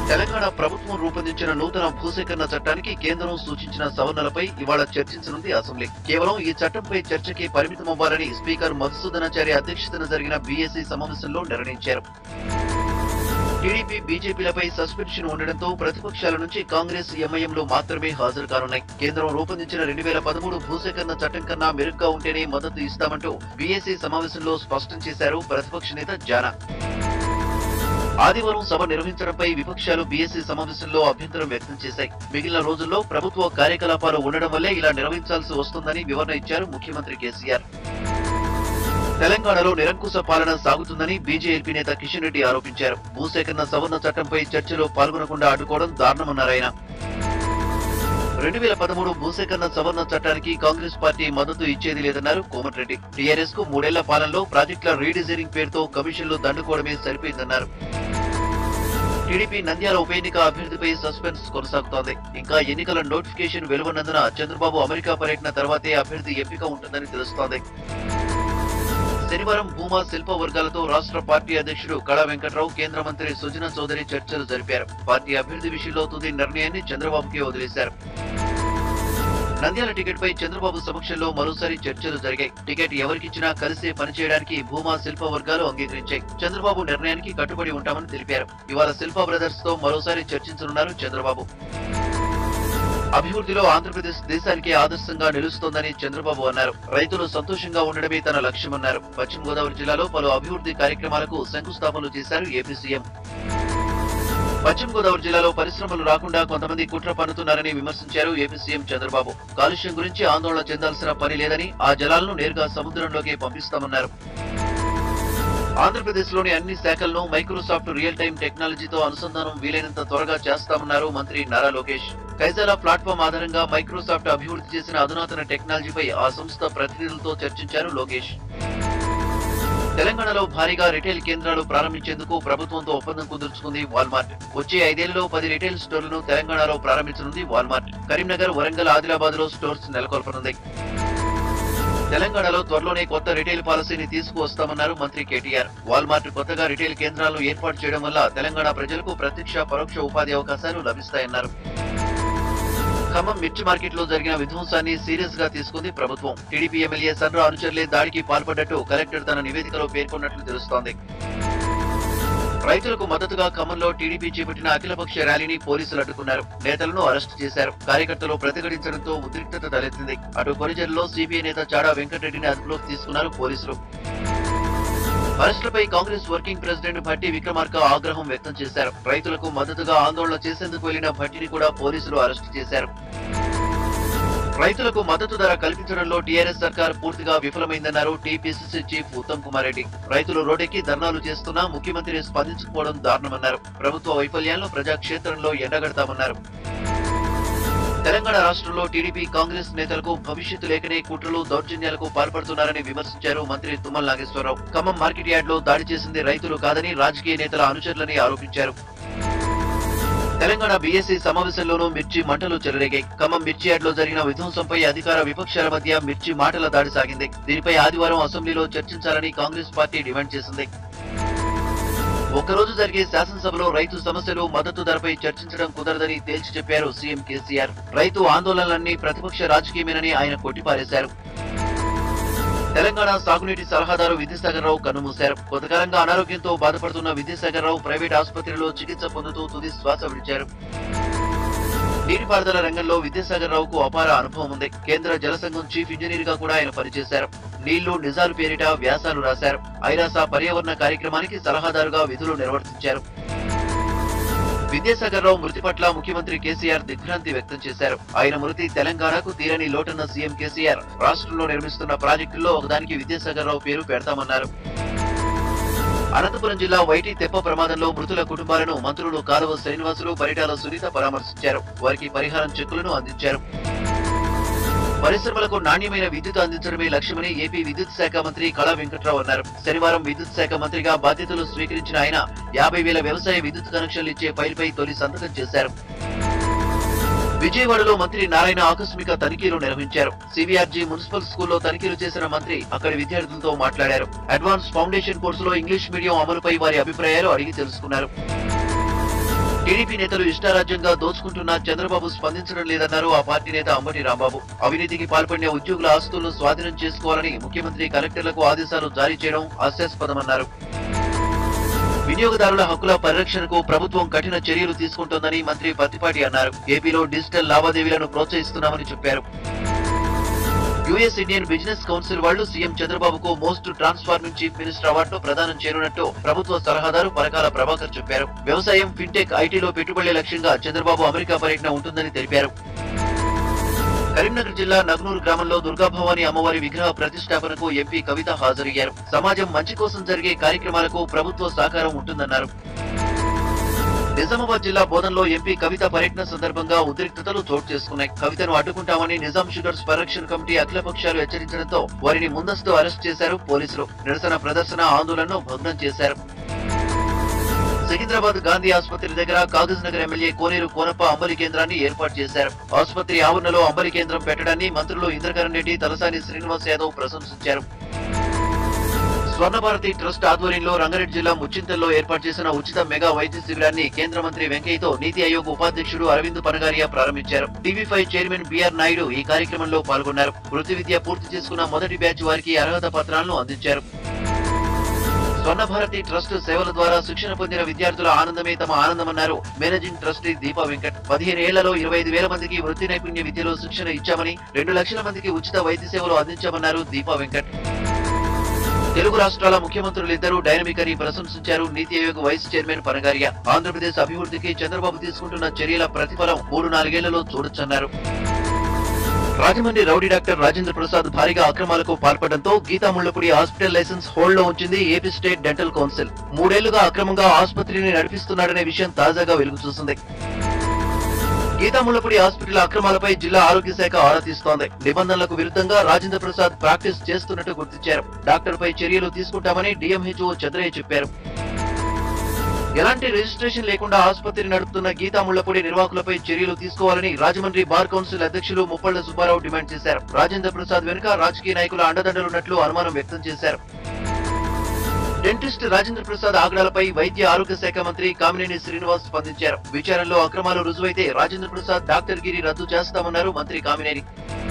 తెలంగాణ ప్రభుత్వం రూపొందించిన నూతన భూసేకరణ చట్టానికి కేంద్రం సూచించిన సవరణలపై ఇవాళ చర్చించనుంది అసెంబ్లీ కేవలం ఈ చట్టంపై చర్చకి పరిమితమవ్వాలని స్పీకర్ మధుసూదనాచారి అధ్యక్షతన జరిగిన బీఎస్సీ సమావేశంలో నిర్ణయించారు టీడీపీ బీజేపీలపై సస్పెన్షన్ ఉండడంతో ప్రతిపక్షాల నుంచి కాంగ్రెస్ ఎంఐఎంలు మాత్రమే హాజరు కానున్నాయి కేంద్రం రూపొందించిన రెండు వేల పదమూడు భూసేకరణ చట్టం కన్నా మెరుగ్గా ఉంటేనే మద్దతు ఇస్తామంటూ బీఎస్సీ సమావేశంలో స్పష్టం చేశారు ప్రతిపక్ష నేత జానా ఆదివారం సభ నిర్వహించడంపై విపక్షాలు బీఎస్సీ సమావేశంలో అభ్యంతరం వ్యక్తం చేశాయి మిగిలిన రోజుల్లో ప్రభుత్వ కార్యకలాపాలు ఉండడం వల్లే ఇలా నిర్వహించాల్సి వస్తుందని వివరణ ఇచ్చారు ముఖ్యమంత్రి కేసీఆర్ తెలంగాణలో నిరంకుశ పాలన సాగుతుందని బీజేపీ నేత కిషన్ రెడ్డి ఆరోపించారు భూసేకరణ సవరణ చట్టంపై చర్చలో పాల్గొనకుండా అడ్డుకోవడం దారుణమన్నారాయన రెండు వేల పదమూడు భూసేకరణ సవరణ చట్టానికి కాంగ్రెస్ పార్టీ మద్దతు ఇచ్చేది లేదన్నారు కోమటిరెడ్డి టీఆర్ఎస్ కు మూడేళ్ల పాలనలో ప్రాజెక్టుల రీడిజైనింగ్ పేరుతో కమిషన్లు దండుకోవడమే సరిపోయిందన్నారు టీడీపీ నంద్యాల ఉప ఎన్నిక అభ్యర్థిపై సస్పెన్స్ కొనసాగుతోంది ఇంకా ఎన్నికల నోటిఫికేషన్ వెలువన్నందున చంద్రబాబు అమెరికా పర్యటన తర్వాతే అభ్యర్థి ఎంపిక ఉంటుందని తెలుస్తోంది శనివారం భూమా శిల్ప వర్గాలతో రాష్ట్ర పార్టీ అధ్యక్షుడు కళా వెంకట్రావు కేంద్ర మంత్రి సుజనా చౌదరి చర్చలు జరిపారు పార్టీ అభ్యర్థి విషయంలో తుది నిర్ణయాన్ని చంద్రబాబుకే వదిలేశారు నంద్యాల టికెట్ పై చంద్రబాబు సమక్షంలో మరోసారి చర్చలు జరిగాయి టికెట్ ఎవరికిచ్చినా కలిసే పనిచేయడానికి భూమా శిల్ప వర్గాలు అంగీకరించాయి చంద్రబాబు నిర్ణయానికి కట్టుబడి ఉంటామని తెలిపారు ఇవాళ శిల్ప బ్రదర్స్ తో మరోసారి చర్చించనున్నారు చంద్రబాబు అభివృద్ధిలో ఆంధ్రప్రదేశ్ దేశానికి ఆదర్శంగా నిలుస్తోందని చంద్రబాబు అన్నారు రైతులు సంతోషంగా ఉండడమే తన లక్ష్యమన్నారు పశ్చిమ గోదావరి జిల్లాలో పలు అభివృద్ధి కార్యక్రమాలకు శంకుస్థాపనలు చేశారు ఏపీ సీఎం పశ్చిమ గోదావరి జిల్లాలో పరిశ్రమలు రాకుండా కొంతమంది కుట్ర పన్నుతున్నారని విమర్శించారు ఏపీ సీఎం చంద్రబాబు కాలుష్యం గురించి ఆందోళన చెందాల్సిన పని లేదని ఆ జలాలను నేరుగా సముద్రంలోకి పంపిస్తామన్నారు ఆంధ్రప్రదేశ్ లోని అన్ని శాఖలను మైక్రోసాఫ్ట్ రియల్ టైం టెక్నాలజీతో అనుసంధానం వీలైనంత త్వరగా చేస్తామన్నారు మంత్రి నారా లోకేష్ కైజాలా ప్లాట్ఫామ్ ఆధారంగా మైక్రోసాఫ్ట్ అభివృద్ధి చేసిన అధునాతన టెక్నాలజీపై ఆ సంస్థ ప్రతినిధులతో చర్చించారు లోకేష్ తెలంగాణలో భారీగా రిటైల్ కేంద్రాలు ప్రారంభించేందుకు ప్రభుత్వంతో ఒప్పందం కుదుర్చుకుంది వాల్మార్ట్ వచ్చే ఐదేళ్లలో పది రిటైల్ స్టోర్లను తెలంగాణలో ప్రారంభించనుంది వాల్మార్ట్ కరీంనగర్ వరంగల్ ఆదిలాబాద్ లో స్టోర్స్ నెలకొల్పనుంది తెలంగాణలో త్వరలోనే కొత్త రిటైల్ పాలసీని తీసుకువస్తామన్నారు మంత్రి కేటీఆర్ వాల్మార్ట్ కొత్తగా రిటైల్ కేంద్రాలను ఏర్పాటు చేయడం వల్ల తెలంగాణ ప్రజలకు ప్రత్యక్ష పరోక్ష ఉపాధి అవకాశాలు లభిస్తాయన్నారు ఖమ్మం మిర్చి మార్కెట్ లో జరిగిన విధ్వంసాన్ని సీరియస్ గా తీసుకుంది ప్రభుత్వం టీడీపీ ఎమ్మెల్యే సన్రా అనుచరులే దాడికి పాల్పడ్డట్టు కలెక్టర్ తన నివేదికలో పేర్కొన్నట్లు తెలుస్తోంది రైతులకు మద్దతుగా ఖమ్మంలో టీడీపీ చేపట్టిన అఖిలపక్ష ర్యాలీని పోలీసులు అడ్డుకున్నారు నేతలను అరెస్టు చేశారు కార్యకర్తలు ప్రతిఘటించడంతో ఉద్రిక్తత తలెత్తింది అటు కొరిజర్లో సిపిఐ నేత చాడా వెంకటరెడ్డిని అదుపులోకి తీసుకున్నారు పోలీసులు అరెస్టులపై Congress working president Bhatti Vikramarka ఆగ్రహం వ్యక్తం చేశారు రైతులకు మద్దతుగా ఆందోళన చేసేందుకు వెళ్లిన భట్టిని కూడా పోలీసులు అరెస్టు చేశారు రైతులకు మద్దతు ధర కల్పించడంలో టీఆర్ఎస్ సర్కార్ పూర్తిగా విఫలమైందన్నారు టీపీసీసీ చీఫ్ ఉత్తమ్ కుమార్ రెడ్డి రైతులు రోడ్డెక్కి ధర్నాలు చేస్తున్నా ముఖ్యమంత్రి స్పందించకపోవడం దారుణమన్నారు ప్రభుత్వ వైఫల్యాలను ప్రజాక్షేత్రంలో ఎండగడతామన్నారు తెలంగాణ రాష్ట్రంలో టీడీపీ కాంగ్రెస్ నేతలకు భవిష్యత్తు లేకనే కుట్రలు దౌర్జన్యాలకు పాల్పడుతున్నారని విమర్శించారు మంత్రి తుమ్మల నాగేశ్వరరావు ఖమ్మం మార్కెట్ యార్డ్ లో దాడి చేసింది రైతులు కాదని రాజకీయ నేతల అనుచరులని ఆరోపించారు తెలంగాణ బీఎస్సీ సమావేశంలోనూ మిర్చి మంటలు చెలరేగాయి ఖమ్మం మిర్చి యార్డ్ లో జరిగిన విధ్వంసంపై అధికార విపక్షాల మధ్య మిర్చి మాటల దాడి సాగింది దీనిపై ఆదివారం అసెంబ్లీలో చర్చించాలని కాంగ్రెస్ పార్టీ డిమాండ్ చేసింది ఒక్కరోజు జరిగే శాసనసభలో రైతు సమస్యలు మద్దతు ధరపై చర్చించడం కుదరదని తేల్చి చెప్పారు సీఎం కేసీఆర్ రైతు ఆందోళనలన్నీ ప్రతిపక్ష రాజకీయమేనని ఆయన కొట్టిపారేశారు తెలంగాణ సాగునీటి సలహాదారు విద్యాసాగర్ రావు కన్నుమూశారు కొంతకాలంగా అనారోగ్యంతో బాధపడుతున్న విద్యాసాగర్ రావు ప్రైవేట్ ఆసుపత్రిలో చికిత్స పొందుతూ తుది శ్వాస విడిచారు నీటిపారుదల రంగంలో విద్యాసాగర్ రావుకు అపార అనుభవం ఉంది కేంద్ర జల సంఘం చీఫ్ ఇంజనీర్ గా కూడా ఆయన పనిచేశారు నీళ్లు నిజాలు పేరిట వ్యాసాలు రాశారు ఐరాస పర్యావరణ కార్యక్రమానికి సలహాదారుగా విధులు నిర్వర్తించారు విద్యాసాగర్ రావు మృతి పట్ల ముఖ్యమంత్రి కేసీఆర్ దిగ్భ్రాంతి వ్యక్తం చేశారు ఆయన మృతి తెలంగాణకు తీరని లోటన్న సీఎం కేసీఆర్ రాష్ట్రంలో నిర్మిస్తున్న ప్రాజెక్టుల్లో ఒకదానికి విద్యాసాగర్ రావు పేరు పెడతామన్నారు అనంతపురం జిల్లా వైటి తెప్ప ప్రమాదంలో మృతుల కుటుంబాలను మంత్రులు కాలువ శ్రీనివాసులు పరిటాల సునీత పరామర్శించారు వారికి పరిహారం చెక్కులను అందించారు పరిశ్రమలకు నాణ్యమైన విద్యుత్ అందించడమే లక్ష్యమని ఏపీ విద్యుత్ శాఖ మంత్రి కళా వెంకట్రావు అన్నారు శనివారం విద్యుత్ శాఖ మంత్రిగా బాధ్యతలు స్వీకరించిన ఆయన యాభై వేల వ్యవసాయ విద్యుత్ కనెక్షన్లు ఇచ్చే ఫైల్పై తొలి సంతకం చేశారు విజయవాడలో మంత్రి నారాయణ ఆకస్మిక తనిఖీలు నిర్వహించారు సివిఆర్జీ మున్సిపల్ స్కూల్లో తనిఖీలు చేసిన మంత్రి అక్కడి విద్యార్థులతో మాట్లాడారు అడ్వాన్స్ ఫౌండేషన్ కోర్సులో ఇంగ్లీష్ మీడియం అమలుపై వారి అభిప్రాయాలు అడిగి తెలుసుకున్నారు టీడీపీ నేతలు ఇష్టారాజ్యంగా దోచుకుంటున్న చంద్రబాబు స్పందించడం లేదన్నారు ఆ పార్టీ నేత అంబటి రాంబాబు అవినీతికి పాల్పడిన ఉద్యోగుల ఆస్తులను స్వాధీనం చేసుకోవాలని ముఖ్యమంత్రి కలెక్టర్లకు ఆదేశాలు జారీ చేయడం హాస్యాస్పదమన్నారు వినియోగదారుల హక్కుల పరిరక్షణకు ప్రభుత్వం కఠిన చర్యలు తీసుకుంటోందని మంత్రి పత్తిపాటి అన్నారు ఏపీలో డిజిటల్ లావాదేవీలను ప్రోత్సహిస్తున్నామని చెప్పారు యుఎస్ ఇండియన్ బిజినెస్ కౌన్సిల్ వాళ్ళు సీఎం చంద్రబాబుకు మోస్ట్ ట్రాన్స్ఫార్మింగ్ చీఫ్ మినిస్టర్ అవార్డును ప్రదానం చేయనున్నట్టు ప్రభుత్వ సలహాదారు పరకాల ప్రభాకర్ చెప్పారు వ్యవసాయం ఫిన్టెక్ ఐటీలో పెట్టుబడుల లక్ష్యంగా చంద్రబాబు అమెరికా పర్యటన ఉంటుందని తెలిపారు కరీంనగర్ జిల్లా నగ్నూరు గ్రామంలో దుర్గాభవాని అమ్మవారి విగ్రహ ప్రతిష్టాపనకు ఎంపీ కవిత హాజరయ్యారు సమాజం మంచి కోసం జరిగే కార్యక్రమాలకు ప్రభుత్వ సహకారం ఉంటుందన్నారు నిజామాబాద్ జిల్లా బోధన్లో ఎంపీ కవిత పర్యటన సందర్భంగా ఉద్రిక్తతలు చోటు చేసుకున్నాయి కవితను అడ్డుకుంటామని నిజాం షుగర్స్ పరిరక్షణ కమిటీ అఖిల పక్షాలు హెచ్చరించడంతో వారిని ముందస్తు అరెస్ట్ చేశారు పోలీసులు నిరసన ప్రదర్శన ఆందోళనను భగ్నం చేశారు సికింద్రాబాద్ గాంధీ ఆసుపత్రి దగ్గర కాగజ్ నగర్ ఎమ్మెల్యే కోనేరు కోనప్ప అంబలి కేంద్రాన్ని ఏర్పాటు చేశారు ఆసుపత్రి ఆవరణలో అంబలి కేంద్రం పెట్టడాన్ని మంత్రులు ఇంద్రకరణ్ రెడ్డి తలసాని శ్రీనివాస్ యాదవ్ ప్రశంసించారు స్వర్ణభారతి ట్రస్ట్ ఆధ్వర్యంలో రంగారెడ్డి జిల్లా ముచ్చింతల్లో ఏర్పాటు చేసిన ఉచిత మెగా వైద్య శిబిరాన్ని కేంద్ర మంత్రి వెంకయ్యతో నీతి ఆయోగ్ ఉపాధ్యక్షుడు అరవింద్ పనగారియా ప్రారంభించారు TV five chairman BR Naidu ఈ కార్యక్రమంలో పాల్గొన్నారు వృత్తి విద్య పూర్తి చేసుకున్న మొదటి బ్యాచ్ వారికి అర్హత పత్రాలను అందించారు స్వర్ణ భారతి ట్రస్ట్ సేవల ద్వారా శిక్షణ పొందిన విద్యార్థుల ఆనందమే తమ ఆనందమన్నారు మేనేజింగ్ ట్రస్టీ దీపా వెంకట్ పదిహేను ఏళ్లలో ఇరవై ఐదు వేల మందికి వృత్తి నైపుణ్య విద్యలో శిక్షణ ఇచ్చామని రెండు లక్షల మందికి ఉచిత వైద్య సేవలు అందించామన్నారు దీపా వెంకట్ తెలుగు రాష్ట్రాల ముఖ్యమంత్రులిద్దరూ డైనమిక్ అని ప్రశంసించారు నీతి ఆయోగ్ వైస్ చైర్మన్ పనగారియా ఆంధ్రప్రదేశ్ అభివృద్ధికి చంద్రబాబు తీసుకుంటున్న చర్యల ప్రతిఫలం మూడు నాలుగేళ్లలో చూడొచ్చన్నారు రాజమండ్రి రౌడీ డాక్టర్ రాజేంద్ర ప్రసాద్ భారీగా అక్రమాలకు పాల్పడడంతో Geetha Mullapudi hospital license hold లో ఉంచింది ఏపీ స్టేట్ డెంటల్ కౌన్సిల్ మూడేళ్లుగా అక్రమంగా ఆసుపత్రిని నడిపిస్తున్నాడనే విషయం తాజాగా వెలుగు చూసింది గీతా ముళ్లపూడి హాస్పిటల్ అక్రమాలపై జిల్లా ఆరోగ్య శాఖ ఆరా తీస్తోంది నిబంధనలకు విరుద్ధంగా రాజేంద్ర ప్రసాద్ ప్రాక్టీస్ చేస్తున్నట్టు గుర్తించారు డాక్టర్ పై చర్యలు తీసుకుంటామని డిఎంహెచ్ఓ చంద్రయ్య చెప్పారు ఎలాంటి రిజిస్ట్రేషన్ లేకుండా ఆసుపత్రి నడుపుతున్న గీతా ముళ్లపూడి నిర్వాహకులపై చర్యలు తీసుకోవాలని రాజమండ్రి బార్ కౌన్సిల్ అధ్యక్షులు ముప్పళ్ల సుబ్బారావు డిమాండ్ చేశారు రాజేంద్ర ప్రసాద్ వెనుక రాజకీయ నాయకుల అండదండలున్నట్లు అనుమానం వ్యక్తం చేశారు డెంటిస్ట్ రాజేంద్ర ప్రసాద్ ఆగ్రహాలపై వైద్య ఆరోగ్య శాఖ మంత్రి కామినేని శ్రీనివాస్ స్పందించారు విచారణలో అక్రమాలు రుజువైతే రాజేంద్ర ప్రసాద్ డాక్టర్ గిరి రద్దు చేస్తామన్నారు మంత్రి కామినేని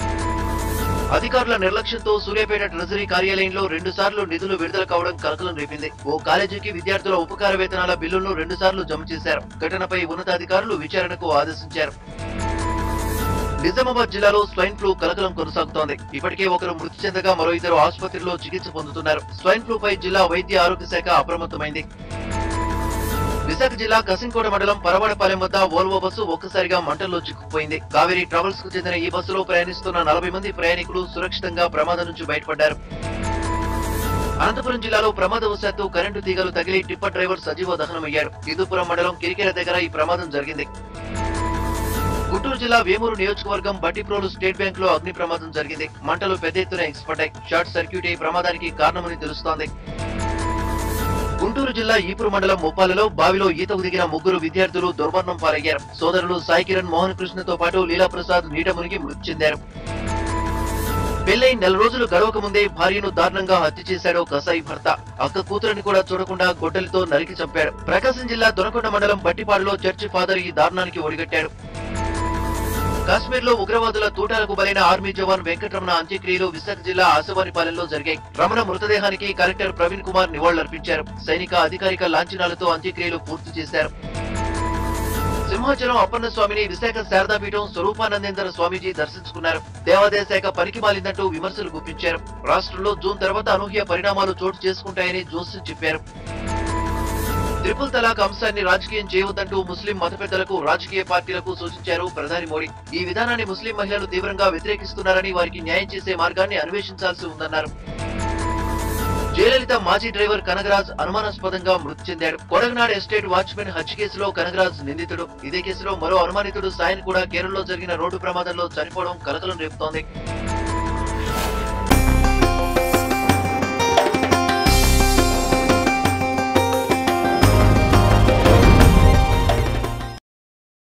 అధికారుల నిర్లక్ష్యంతో సూర్యాపేట ట్రెజరీ కార్యాలయంలో రెండు సార్లు నిధులు విడుదల కావడం కలకలం రేపింది ఓ కాలేజీకి విద్యార్థుల ఉపకార వేతనాల బిల్లులను రెండు సార్లు జమ చేశారు ఘటనపై ఉన్నతాధికారులు విచారణకు ఆదేశించారు నిజామాబాద్ జిల్లాలో స్వైన్ ఫ్లూ కలకలం కొనసాగుతోంది ఇప్పటికే ఒకరు మృతి చెందగా మరో ఇద్దరు ఆసుపత్రిలో చికిత్స పొందుతున్నారు స్వైన్ ఫ్లూ పై జిల్లా వైద్య ఆరోగ్య శాఖ అప్రమత్తమైంది విశాఖ జిల్లా కసింకోట మండలం పరవాడపాలెం వద్ద ఓల్వో బస్సు ఒక్కసారిగా మంటల్లో చిక్కుకుపోయింది కావేరీ ట్రావెల్స్ కు చెందిన ఈ బస్సులో ప్రయాణిస్తున్న నలభై మంది ప్రయాణికులు సురక్షితంగా ప్రమాదం నుంచి బయటపడ్డారు అనంతపురం జిల్లాలో ప్రమాదవశాత్తు కరెంటు తీగలు తగిలి టిప్పర్ డ్రైవర్ సజీవ దహనమయ్యాడు ఇదుపురం మండలం కిరికెర దగ్గర ఈ ప్రమాదం జరిగింది గుంటూరు జిల్లా వేమూరు నియోజకవర్గం బట్టిప్రోలు స్టేట్ బ్యాంక్ లో అగ్ని ప్రమాదం జరిగింది మంటలు పెద్ద ఎత్తున ఎగిసిపడ్డాయి షార్ట్ సర్క్యూట్ ఈ ప్రమాదానికి కారణమని తెలుస్తోంది గుంటూరు జిల్లా ఈపురు మండలం ముప్పాలలో బావిలో ఈతకు దిగిన ముగ్గురు విద్యార్థులు దుర్మరణం పాలయ్యారు సోదరులు సాయి కిరణ్ మోహన్ కృష్ణతో పాటు లీలాప్రసాద్ నీట మునిగి మృతి చెందారు పెళ్లై నెల రోజులు గడవక ముందే భార్యను దారుణంగా హత్య చేశాడు కసాయి భర్త అక్క కూతురిని కూడా చూడకుండా గొడ్డలితో నరికి చంపాడు ప్రకాశం జిల్లా దొనకొండ మండలం బట్టిపాడులో చర్చి ఫాదర్ ఈ దారుణానికి ఒడిగట్టాడు కాశ్మీర్ లో ఉగ్రవాదుల తూటాలకు బలైన ఆర్మీ జవాన్ వెంకటరమణ అంత్యక్రియలు విశాఖ జిల్లా ఆసవారిపాలెంలో జరిగాయి రమణ మృతదేహానికి కలెక్టర్ ప్రవీణ్ కుమార్ నివాళులర్పించారు సైనిక అధికారిక లాంఛనాలతో అంత్యక్రియలు పూర్తి చేశారు సింహాచలం అప్పన్న స్వామిని విశాఖ శారదాపీఠం స్వరూపానందేంద్ర స్వామీజీ దర్శించుకున్నారు దేవాదాయ శాఖ పనికి మాలిందంటూ విమర్శలు గుప్పించారు రాష్ట్రంలో జూన్ తర్వాత అనూహ్య పరిణామాలు చోటు చేసుకుంటాయని జోస్యం చెప్పారు ట్రిపుల్ తలాక్ అంశాన్ని రాజకీయం చేయవద్దంటూ ముస్లిం మత పెద్దలకు రాజకీయ పార్టీలకు సూచించారు ప్రధాని మోడీ ఈ విధానాన్ని ముస్లిం మహిళలు తీవ్రంగా వ్యతిరేకిస్తున్నారని వారికి న్యాయం చేసే మార్గాన్ని అన్వేషించాల్సి ఉందన్నారు జయలలిత మాజీ డ్రైవర్ కనగరాజ్ అనుమానాస్పదంగా మృతి చెందాడు కొడగనాడ్ ఎస్టేట్ వాచ్మెన్ హత్య కేసులో కనగరాజ్ నిందితుడు ఇదే కేసులో మరో అనుమానితుడు సాయన్ కూడా కేరళలో జరిగిన రోడ్డు ప్రమాదంలో చనిపోవడం కలకలం రేపుతోంది